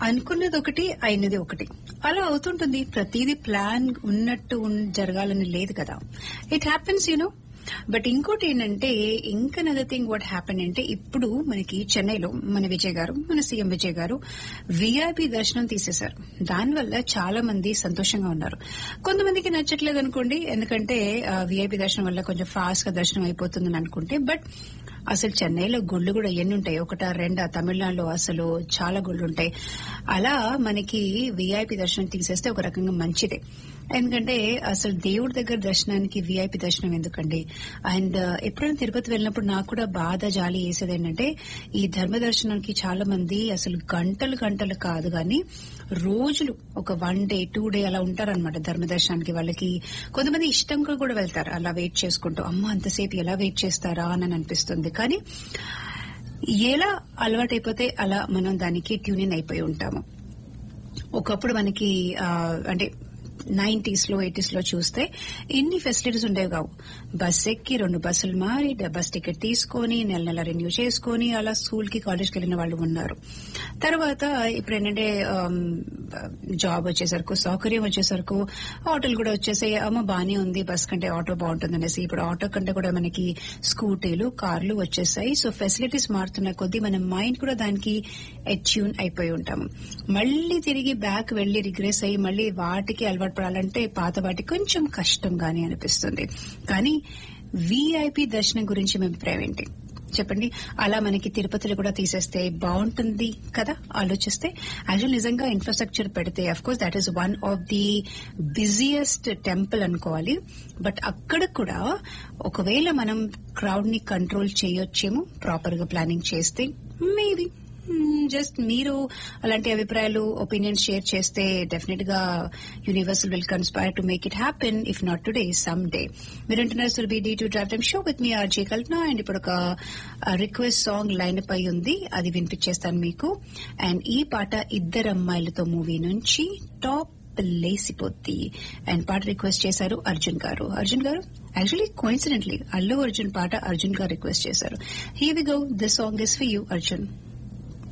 అనుకున్నది ఒకటి అయినది ఒకటి అలా అవుతుంటుంది ప్రతిదీ ప్లాన్ ఉన్నట్టు ఉన్- జరగాలని లేదు కదా ఇట్ హ్యాపెన్స్ యూనో బట్ ఇంకోటి ఏంటంటే ఇంకా నదర్ థింగ్ వాట్ హ్యాపెన్ అంటే ఇప్పుడు మనకి చెన్నైలో మన విజయ్ గారు మన సీఎం విజయ్ గారు విఐపి దర్శనం తీసేశారు దానివల్ల చాలా మంది సంతోషంగా ఉన్నారు కొంతమందికి నచ్చట్లేదు అనుకోండి ఎందుకంటే విఐపి దర్శనం వల్ల కొంచెం ఫాస్ట్ గా దర్శనం అయిపోతుందని అనుకుంటే బట్ అసలు చెన్నైలో గుళ్ళు కూడా ఎన్ని ఉంటాయి ఒకటా రెండా తమిళనాడులో అసలు చాలా గుళ్ళు ఉంటాయి అలా మనకి విఐపి దర్శనం తీసేస్తే ఒక రకంగా మంచిదే ఎందుకంటే అసలు దేవుడి దగ్గర దర్శనానికి విఐపి దర్శనం ఎందుకండి అండ్ ఎప్పుడైనా తిరుపతి వెళ్ళినప్పుడు నాకు కూడా బాధ జాలి వేసేది ఏంటంటే ఈ ధర్మ దర్శనానికి చాలా మంది అసలు గంటలు గంటలు కాదు కానీ రోజులు ఒక వన్ డే టూ డే అలా ఉంటారనమాట ధర్మ దర్శనానికి వాళ్ళకి కొంతమంది ఇష్టంగా కూడా వెళ్తారు అలా వెయిట్ చేసుకుంటూ అమ్మ అంతసేపు ఎలా వెయిట్ చేస్తారా అని అనిపిస్తుంది కానీ ఎలా అలవాటైపోతే అలా మనం దానికి ట్యూనిన్ అయిపోయి ఉంటాము ఒకప్పుడు మనకి ఆ, అంటే నైన్టీస్ లో ఎయిటీస్ లో చూస్తే ఎన్ని ఫెసిలిటీస్ ఉండేవి కావు బస్ ఎక్కి రెండు బస్సులు మారి డ- బస్ టికెట్ తీసుకొని నెల నెల రెన్యూ చేసుకొని అలా స్కూల్ కి కాలేజ్కి వెళ్ళిన వాళ్ళు ఉన్నారు తర్వాత ఇప్పుడు ఏంటంటే ఆమ్, జాబ్ వచ్చేసరికి సౌకర్యం వచ్చేసరికి ఆటోలు కూడా వచ్చేసాయి అమ్మ బానే ఉంది బస్ కంటే ఆటో బాగుంటుంది అనేసి ఇప్పుడు ఆటో కంటే కూడా మనకి స్కూటీలు కార్లు వచ్చేసాయి సో ఫెసిలిటీస్ మారుతున్న కొద్దీ మన మైండ్ కూడా దానికి అట్యూన్ అయిపోయి ఉంటాము మళ్ళీ తిరిగి బ్యాక్ వెళ్లి రిగ్రెస్ అయ్యి మళ్ళీ వాటికి అలవాటు పడాలంటే పాత వాటికి కొంచెం కష్టంగానే అనిపిస్తుంది కానీ విఐపి దర్శనం గురించి మేము అభిప్రాయం ఏంటి చెప్పండి అలా మనకి తిరుపతిలో కూడా తీసేస్తే బాగుంటుంది కదా ఆలోచిస్తే యాక్చువల్ నిజంగా ఇన్ఫ్రాస్ట్రక్చర్ పెడితే of course that is one of the busiest temple అనుకోవాలి బట్ అక్కడ కూడా ఒకవేళ మనం క్రౌడ్ ని కంట్రోల్ చేయొచ్చేమో ప్రాపర్ గా ప్లానింగ్ చేస్తే మేబీ జస్ట్ మీరు అలాంటి అభిప్రాయాలు ఒపీనియన్స్ షేర్ చేస్తే డెఫినెట్ గా universal will conspire to make it happen if not today some day మీరు అంటున్నారు Surabhi D two drive time show with me RJ Kalpana and ఇప్పుడు ఒక రిక్వెస్ట్ సాంగ్ లైన్ పై ఉంది అది వినిపించేస్తాను మీకు అండ్ ఈ పాట ఇద్దరు అమ్మాయిలతో మూవీ నుంచి టాప్ లేసిపోద్ది అండ్ పాట రిక్వెస్ట్ చేశారు అర్జున్ గారు అర్జున్ గారు యాక్చువల్లీ కోయిన్సిడెంట్లీ అల్లు అర్జున్ పాట అర్జున్ గారు రిక్వెస్ట్ చేశారు here we go this song is for you Arjun